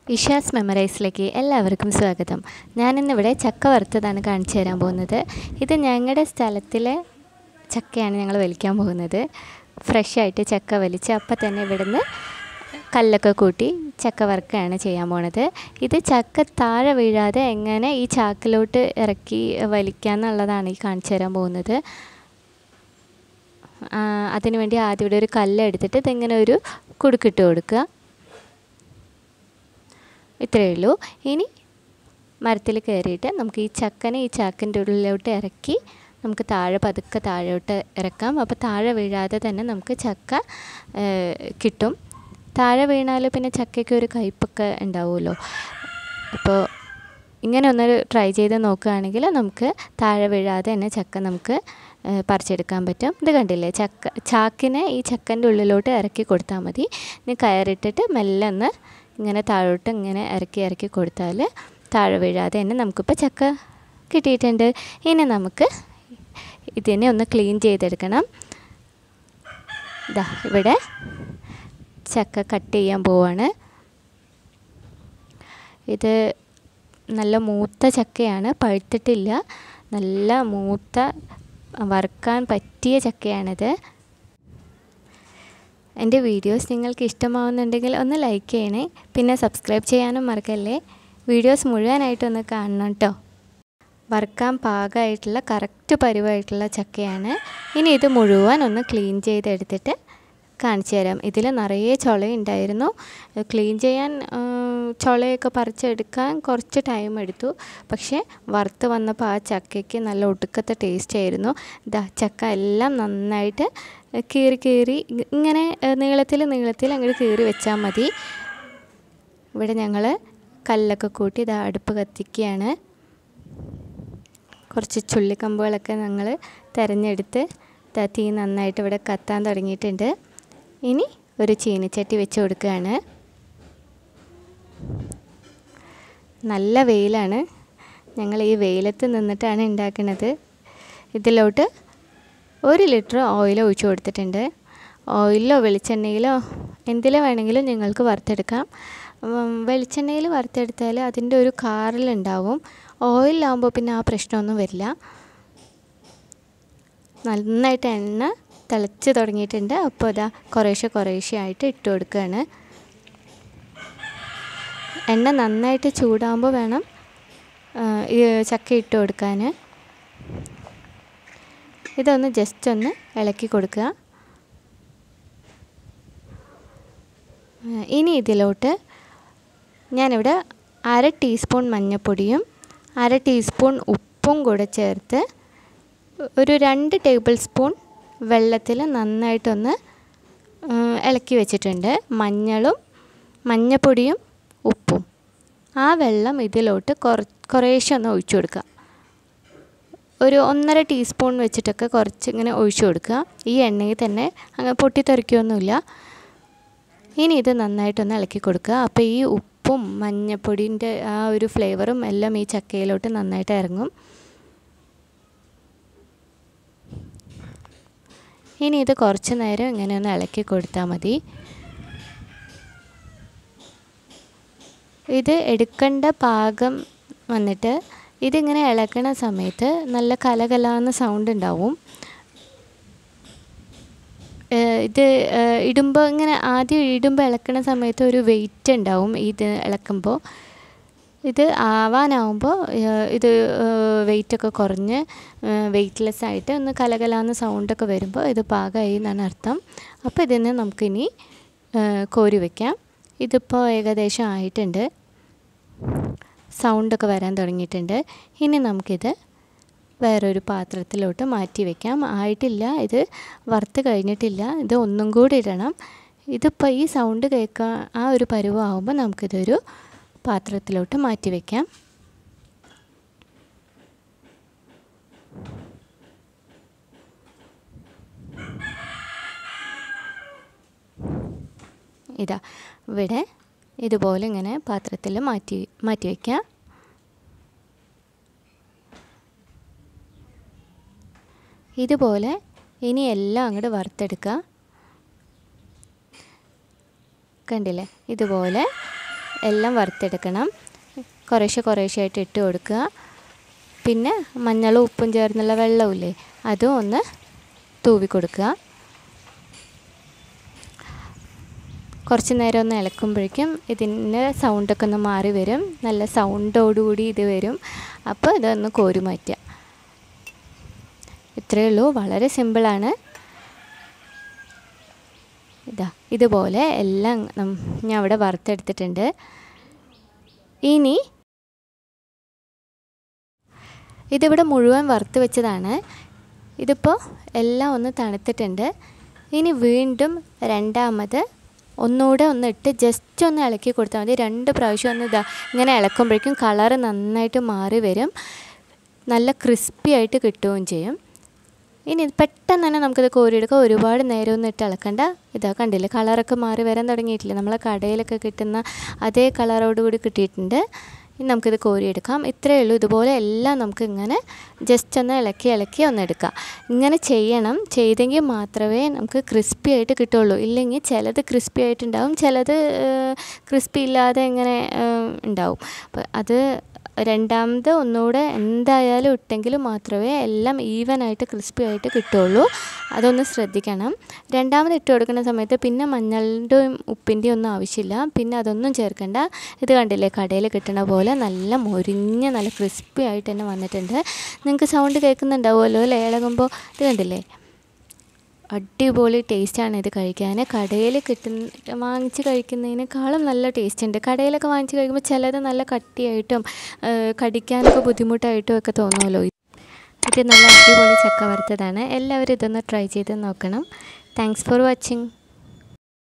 ഇഷാസ് മെമ്മറൈസിലേക്ക് എല്ലാവർക്കും സ്വാഗതം ഞാനിന്നിവിടെ ചക്ക വറുത്തതാണ് കാണിച്ചു തരാൻ പോകുന്നത് ഇത് ഞങ്ങളുടെ സ്ഥലത്തിലെ ചക്കയാണ് ഞങ്ങൾ വലിക്കാൻ പോകുന്നത് ഫ്രഷായിട്ട് ചക്ക വലിച്ച് അപ്പം തന്നെ ഇവിടുന്ന് കല്ലൊക്കെ കൂട്ടി ചക്ക വറുക്കുകയാണ് ചെയ്യാൻ പോണത് ഇത് ചക്ക താഴെ വീഴാതെ എങ്ങനെ ഈ ചാക്കിലോട്ട് ഇറക്കി വലിക്കാമെന്നുള്ളതാണ് ഈ കാണിച്ചു തരാൻ പോകുന്നത് അതിനുവേണ്ടി ആദ്യം ഇവിടെ ഒരു കല്ല് എടുത്തിട്ട് ഇതിങ്ങനെ ഒരു കുടുക്കിട്ട് കൊടുക്കുക ഇത്രയേ ഉള്ളൂ ഇനി മരത്തിൽ കയറിയിട്ട് നമുക്ക് ഈ ചക്കനെ ഈ ചാക്കിൻ്റെ ഉള്ളിലോട്ട് ഇറക്കി നമുക്ക് താഴെ പതുക്കെ താഴോട്ട് ഇറക്കാം അപ്പോൾ താഴെ വീഴാതെ തന്നെ നമുക്ക് ചക്ക കിട്ടും താഴെ വീണാൽ പിന്നെ ചക്കയ്ക്ക് ഒരു കയ്പൊക്കെ ഉണ്ടാവുമല്ലോ അപ്പോൾ ഇങ്ങനെ ഒന്ന് ട്രൈ ചെയ്ത് നോക്കുകയാണെങ്കിൽ നമുക്ക് താഴെ വീഴാതെ തന്നെ ചക്ക നമുക്ക് പറിച്ചെടുക്കാൻ പറ്റും ഇത് കണ്ടില്ലേ ചക്ക ചാക്കിനെ ഈ ചക്കൻ്റെ ഉള്ളിലോട്ട് ഇറക്കി കൊടുത്താൽ മതി ഇനി കയറിട്ടിട്ട് മെല്ലെ ഒന്ന് ഇങ്ങനെ താഴോട്ട് ഇങ്ങനെ ഇറക്കി ഇറക്കി കൊടുത്താൽ താഴെ വീഴാതെ തന്നെ നമുക്കിപ്പോൾ ചക്ക കിട്ടിയിട്ടുണ്ട് ഇനി നമുക്ക് ഇതിനെ ഒന്ന് ക്ലീൻ ചെയ്തെടുക്കണം ഇതാ ഇവിടെ ചക്ക കട്ട് ചെയ്യാൻ പോവാണ് ഇത് നല്ല മൂത്ത ചക്കയാണ് പഴുത്തിട്ടില്ല നല്ല മൂത്ത വറുക്കാൻ പറ്റിയ ചക്കയാണിത് എൻ്റെ വീഡിയോസ് നിങ്ങൾക്ക് ഇഷ്ടമാവുന്നുണ്ടെങ്കിൽ ഒന്ന് ലൈക്ക് ചെയ്യണേ പിന്നെ സബ്സ്ക്രൈബ് ചെയ്യാനും മറക്കല്ലേ വീഡിയോസ് മുഴുവനായിട്ടൊന്ന് കാണണം കേട്ടോ വറുക്കാൻ പാകമായിട്ടുള്ള കറക്റ്റ് പരുവായിട്ടുള്ള ചക്കയാണ് ഇനി ഇത് മുഴുവൻ ഒന്ന് ക്ലീൻ ചെയ്തെടുത്തിട്ട് കാണിച്ചു തരാം ഇതിൽ നിറയെ ചുളയുണ്ടായിരുന്നു ക്ലീൻ ചെയ്യാൻ ചുളയൊക്കെ പറിച്ചെടുക്കാൻ കുറച്ച് ടൈം എടുത്തു പക്ഷേ വറുത്ത് വന്നപ്പോൾ ആ ചക്കയ്ക്ക് നല്ല ഒടുക്കത്തെ ടേസ്റ്റ് ആയിരുന്നു ഇതാ ചക്ക എല്ലാം നന്നായിട്ട് കീറി കീറി ഇങ്ങനെ നീളത്തിൽ നീളത്തിൽ അങ്ങോട്ട് കീറി വെച്ചാൽ മതി ഇവിടെ ഞങ്ങൾ കല്ലൊക്കെ കൂട്ടി ഇതാ അടുപ്പ് കത്തിക്കുകയാണ് കുറച്ച് ചുള്ളിക്കമ്പുകളൊക്കെ ഞങ്ങൾ തിരഞ്ഞെടുത്ത് തീ നന്നായിട്ട് ഇവിടെ കത്താൻ തുടങ്ങിയിട്ടുണ്ട് ഇനി ഒരു ചീനിച്ചട്ടി വെച്ച് കൊടുക്കുകയാണ് നല്ല വെയിലാണ് ഞങ്ങൾ ഈ വെയിലത്ത് നിന്നിട്ടാണ് ഉണ്ടാക്കുന്നത് ഇതിലോട്ട് ഒരു ലിറ്റർ ഓയിൽ ഒഴിച്ചു കൊടുത്തിട്ടുണ്ട് ഓയിലോ വെളിച്ചെണ്ണയിലോ എന്തിലോ വേണമെങ്കിലും നിങ്ങൾക്ക് വറുത്തെടുക്കാം വെളിച്ചെണ്ണയിൽ വറുത്തെടുത്താൽ അതിൻ്റെ ഒരു കാറിലുണ്ടാവും ഓയിലാകുമ്പോൾ പിന്നെ ആ പ്രശ്നമൊന്നും വരില്ല നന്നായിട്ട് എണ്ണ തിളച്ച് തുടങ്ങിയിട്ടുണ്ട് അപ്പോൾ ഇതാ കുറേശ്ശെ കുറേശ്ശെ ആയിട്ട് ഇട്ട് കൊടുക്കുകയാണ് എണ്ണ നന്നായിട്ട് ചൂടാകുമ്പോൾ വേണം ഈ ചക്ക ഇട്ട് കൊടുക്കാൻ ഇതൊന്ന് ജസ്റ്റ് ഒന്ന് ഇളക്കി കൊടുക്കുക ഇനി ഇതിലോട്ട് ഞാനിവിടെ അര ടീസ്പൂൺ മഞ്ഞൾപ്പൊടിയും അര ടീസ്പൂൺ ഉപ്പും കൂടെ ചേർത്ത് ഒരു രണ്ട് ടേബിൾ സ്പൂൺ വെള്ളത്തിൽ നന്നായിട്ടൊന്ന് ഇളക്കി വെച്ചിട്ടുണ്ട് മഞ്ഞളും മഞ്ഞപ്പൊടിയും ഉപ്പും ആ വെള്ളം ഇതിലോട്ട് കുറ കുറേശ്ശെ ഒന്ന് ഒഴിച്ചു കൊടുക്കുക ഒരു ഒന്നര ടീസ്പൂൺ വെച്ചിട്ടൊക്കെ കുറച്ച് ഇങ്ങനെ ഒഴിച്ചു കൊടുക്കുക ഈ എണ്ണയിൽ തന്നെ അങ്ങനെ പൊട്ടിത്തെറിക്കുകയൊന്നുമില്ല ഇനി ഇത് നന്നായിട്ടൊന്ന് ഇളക്കി കൊടുക്കുക അപ്പോൾ ഈ ഉപ്പും മഞ്ഞപ്പൊടിൻ്റെ ആ ഒരു ഫ്ലേവറും എല്ലാം ഈ ചക്കയിലോട്ട് നന്നായിട്ട് ഇറങ്ങും ഇനി ഇത് കുറച്ച് നേരം ഇങ്ങനെ ഒന്ന് ഇളക്കി കൊടുത്താൽ മതി ഇത് എടുക്കേണ്ട പാകം വന്നിട്ട് ഇതിങ്ങനെ ഇളക്കണ സമയത്ത് നല്ല കലകലാന്ന സൗണ്ട് ഉണ്ടാവും ഇത് ഇടുമ്പോൾ ഇങ്ങനെ ആദ്യം ഇടുമ്പോൾ ഇളക്കണ സമയത്ത് ഒരു വെയിറ്റ് ഉണ്ടാവും ഇത് ഇളക്കുമ്പോൾ ഇത് ആവാനാവുമ്പോൾ ഇത് വെയിറ്റൊക്കെ കുറഞ്ഞ് വെയ്റ്റ്ലെസ് ആയിട്ട് ഒന്ന് കലകലാന്ന് സൗണ്ടൊക്കെ വരുമ്പോൾ ഇത് പാകമായി എന്നാണ് അർത്ഥം അപ്പോൾ ഇതിന് നമുക്കിനി കോരി വയ്ക്കാം ഇതിപ്പോൾ ഏകദേശം ആയിട്ടുണ്ട് സൗണ്ടൊക്കെ വരാൻ തുടങ്ങിയിട്ടുണ്ട് ഇനി നമുക്കിത് വേറൊരു പാത്രത്തിലോട്ട് മാറ്റി വയ്ക്കാം ആയിട്ടില്ല ഇത് വറുത്ത് കഴിഞ്ഞിട്ടില്ല ഇത് ഒന്നും കൂടി ഇടണം ഇതിപ്പോൾ ഈ സൗണ്ട് കേൾക്കാൻ ആ ഒരു പരുവാകുമ്പോൾ നമുക്കിതൊരു പാത്രത്തിലോട്ട് മാറ്റി വയ്ക്കാം ഇതാ ഇവിടെ ഇതുപോലെ ഇങ്ങനെ പാത്രത്തിൽ മാറ്റി മാറ്റി വയ്ക്കാം ഇതുപോലെ ഇനി എല്ലാം അങ്ങോട്ട് വറുത്തെടുക്കുക കണ്ടില്ലേ ഇതുപോലെ എല്ലാം വറുത്തെടുക്കണം കുറേശ്ശെ കുറേശ്ശെ ആയിട്ട് ഇട്ട് കൊടുക്കുക പിന്നെ മഞ്ഞളും ഉപ്പും ചേർന്നുള്ള വെള്ളമില്ലേ അതും ഒന്ന് തൂവി കൊടുക്കുക കുറച്ച് നേരം ഒന്ന് ഇളക്കുമ്പോഴേക്കും ഇതിൻ്റെ സൗണ്ടൊക്കെ ഒന്ന് മാറി വരും നല്ല സൗണ്ടോടുകൂടി ഇത് വരും അപ്പോൾ ഇതൊന്ന് കോരി മാറ്റുക ഇത്രയേ ഉള്ളൂ വളരെ സിമ്പിളാണ് ഇതാ ഇതുപോലെ എല്ലാം നം- ഞാൻ അവിടെ വറുത്തെടുത്തിട്ടുണ്ട് ഇനി ഇതിവിടെ മുഴുവൻ വറുത്ത് വെച്ചതാണ് ഇതിപ്പോൾ എല്ലാം ഒന്ന് തണുത്തിട്ടുണ്ട് ഇനി വീണ്ടും രണ്ടാമത് ഒന്നുകൂടെ ഒന്ന് ഇട്ട് ജസ്റ്റ് ഒന്ന് ഇളക്കി കൊടുത്താൽ മതി രണ്ട് പ്രാവശ്യം ഒന്ന് ഇതാ ഇങ്ങനെ ഇളക്കുമ്പോഴേക്കും കളറ് നന്നായിട്ട് മാറി വരും നല്ല ക്രിസ്പി ആയിട്ട് കിട്ടുകയും ചെയ്യും ഇനി ഇത് പെട്ടെന്ന് തന്നെ നമുക്കിത് കോരിയെടുക്കാം ഒരുപാട് നേരം ഒന്നും ഇട്ട് ഇളക്കണ്ട ഇതാ കണ്ടില്ലേ കളറൊക്കെ മാറി വരാൻ തുടങ്ങിയിട്ടില്ല നമ്മളെ കടയിലൊക്കെ കിട്ടുന്ന അതേ കളറോട് കൂടി കിട്ടിയിട്ടുണ്ട് ഇനി നമുക്കിത് കോരിയെടുക്കാം ഇത്രയേ ഉള്ളൂ ഇതുപോലെ എല്ലാം നമുക്ക് ഇങ്ങനെ ജസ്റ്റ് ഒന്ന് ഇളക്കി ഇളക്കി ഒന്ന് എടുക്കാം ഇങ്ങനെ ചെയ്യണം ചെയ്തെങ്കിൽ മാത്രമേ നമുക്ക് ക്രിസ്പി ആയിട്ട് കിട്ടുള്ളൂ ഇല്ലെങ്കിൽ ചിലത് ക്രിസ്പി ആയിട്ടുണ്ടാവും ചിലത് ക്രിസ്പി ഇല്ലാതെ ഇങ്ങനെ ഏഹ്, ഉണ്ടാവും അപ്പോൾ അത് രണ്ടാമത് ഒന്നുകൂടെ എന്തായാലും ഇട്ടെങ്കിൽ മാത്രമേ എല്ലാം ഈവനായിട്ട് ക്രിസ്പി ആയിട്ട് കിട്ടുള്ളൂ അതൊന്ന് ശ്രദ്ധിക്കണം രണ്ടാമത് ഇട്ട് കൊടുക്കുന്ന സമയത്ത് പിന്നെ മഞ്ഞളിൻ്റെയും ഉപ്പിൻ്റെയും ഒന്നും ആവശ്യമില്ല പിന്നെ അതൊന്നും ചേർക്കണ്ട ഇത് കണ്ടില്ലേ കടയിൽ കിട്ടണ പോലെ നല്ല മൊരിഞ്ഞ നല്ല ക്രിസ്പി ആയിട്ട് തന്നെ വന്നിട്ടുണ്ട് നിങ്ങൾക്ക് സൗണ്ട് കേൾക്കുന്നുണ്ടാവുമല്ലോ അല്ലേ ഇളകുമ്പോൾ ഇത് കണ്ടില്ലേ അടിപൊളി ടേസ്റ്റാണ് ഇത് കഴിക്കാൻ കടയിൽ കിട്ടുന്ന വാങ്ങിച്ച് കഴിക്കുന്നതിനേക്കാളും നല്ല ടേസ്റ്റ് ഉണ്ട് കടയിലൊക്കെ വാങ്ങിച്ച് കഴിക്കുമ്പോൾ ചിലത് നല്ല കട്ടിയായിട്ടും ആ, കടിക്കാനൊക്കെ ബുദ്ധിമുട്ടായിട്ടും ഒക്കെ തോന്നുമല്ലോ ഇത് നല്ല അടിപൊളി ചക്ക വറുത്തതാണ് എല്ലാവരും ഇതൊന്ന് ട്രൈ ചെയ്ത് നോക്കണം താങ്ക്സ് ഫോർ വാച്ചിങ്